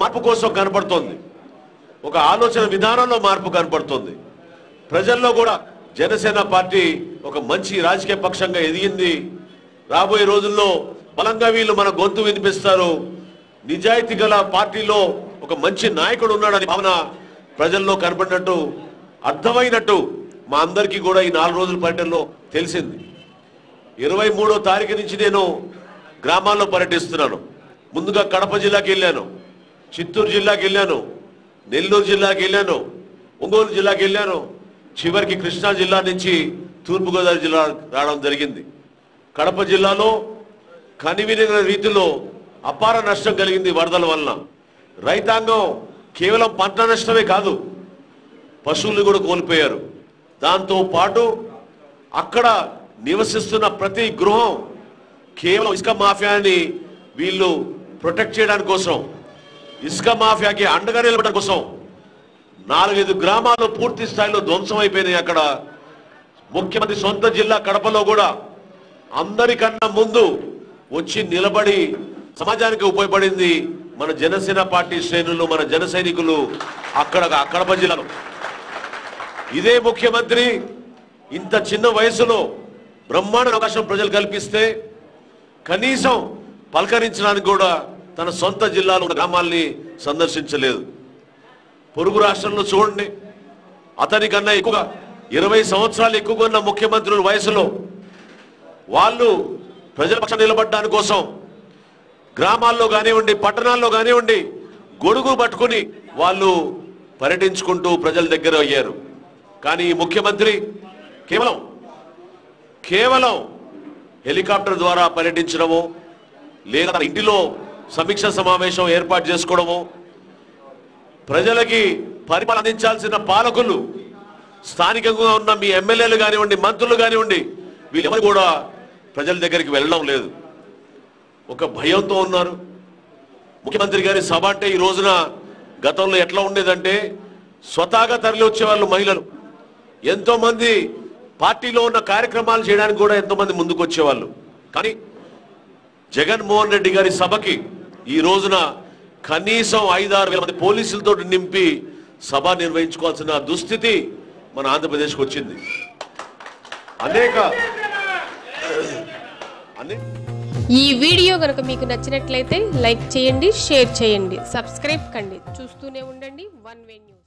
మార్పు కోసం కనపడుతోంది ఒక ఆలోచన విధానంలో మార్పు కనపడుతుంది ప్రజల్లో కూడా జనసేన పార్టీ ఒక మంచి రాజకీయ పక్షంగా ఎదిగింది రాబోయే రోజుల్లో బలంగా వీళ్ళు మన గొంతు వినిపిస్తారు నిజాయితీ గల పార్టీలో ఒక మంచి నాయకుడు ఉన్నాడని భావన ప్రజల్లో కనపడినట్టు అర్థమైనట్టు మా అందరికీ కూడా ఈ నాలుగు రోజుల పర్యటనలో తెలిసింది ఇరవై మూడో తారీఖు నుంచి నేను గ్రామాల్లో పర్యటిస్తున్నాను ముందుగా కడప జిల్లాకి వెళ్ళాను చిత్తూరు జిల్లాకి వెళ్ళాను నెల్లూరు జిల్లాకి వెళ్ళాను ఒంగోలు జిల్లాకి వెళ్ళాను చివరికి కృష్ణా జిల్లా నుంచి తూర్పుగోదావరి జిల్లా రావడం జరిగింది కడప జిల్లాలో కనివిన రీతిలో అపార నష్టం కలిగింది వరదల వలన రైతాంగం కేవలం పంట నష్టమే కాదు పశువులు కూడా కోల్పోయారు దాంతో పాటు అక్కడ నివసిస్తున్న ప్రతి గృహం కేవలం ఇసుక మాఫియాని వీళ్ళు ప్రొటెక్ట్ చేయడానికి కోసం ఇసుక మాఫియాకి అండగా నిలబడడం కోసం నాలుగైదు గ్రామాలు పూర్తి స్థాయిలో ధ్వంసం అయిపోయినాయి అక్కడ ముఖ్యమంత్రి సొంత జిల్లా కడపలో కూడా అందరికన్నా ముందు వచ్చి నిలబడి సమాజానికి ఉపయోగపడింది మన జనసేన పార్టీ శ్రేణులు మన జన సైనికులు అక్కడ కడప జిల్లాలో ఇదే ముఖ్యమంత్రి ఇంత చిన్న వయసులో బ్రహ్మాండ అవకాశం ప్రజలు కల్పిస్తే కనీసం పలకరించడానికి కూడా తన సొంత జిల్లాలో ఉన్న గ్రామాల్ని సందర్శించలేదు పొరుగు రాష్ట్రంలో చూడండి అతనికన్నా ఎక్కువగా ఇరవై సంవత్సరాలు ఎక్కువగా ఉన్న ముఖ్యమంత్రుల వయసులో వాళ్ళు ప్రజల పక్షం నిలబడడానికి కోసం గ్రామాల్లో కానివ్వండి పట్టణాల్లో కానివ్వండి గొడుగు పట్టుకుని వాళ్ళు పర్యటించుకుంటూ ప్రజల దగ్గర అయ్యారు కానీ ఈ ముఖ్యమంత్రి కేవలం కేవలం హెలికాప్టర్ ద్వారా పర్యటించడము లేదా తన ఇంటిలో సమీక్ష సమావేశం ఏర్పాటు చేసుకోవడము ప్రజలకి పరిపాలన అందించాల్సిన పాలకులు స్థానికంగా ఉన్న మీ ఎమ్మెల్యేలు కానివ్వండి మంత్రులు కానివ్వండి వీళ్ళెవరు కూడా ప్రజల దగ్గరికి వెళ్ళడం లేదు ఒక భయంతో ఉన్నారు ముఖ్యమంత్రి గారి సభ అంటే ఈ రోజున గతంలో ఎట్లా ఉండేదంటే స్వతహాగా తరలి వచ్చేవాళ్ళు మహిళలు ఎంతో మంది పార్టీలో ఉన్న కార్యక్రమాలు చేయడానికి కూడా ఎంతో మంది ముందుకు వచ్చేవాళ్ళు కానీ జగన్మోహన్ రెడ్డి గారి సభకి ఈ రోజున కనీసం ఐదారు వేల మంది పోలీసులతో నింపి సభ నిర్వహించుకోవాల్సిన దుస్థితి మన ఆంధ్రప్రదేశ్కి వచ్చింది అనేక అనే ఈ వీడియో కనుక మీకు నచ్చినట్లయితే లైక్ చేయండి షేర్ చేయండి సబ్స్క్రైబ్ కండి చూస్తూనే ఉండండి వన్ వే న్యూస్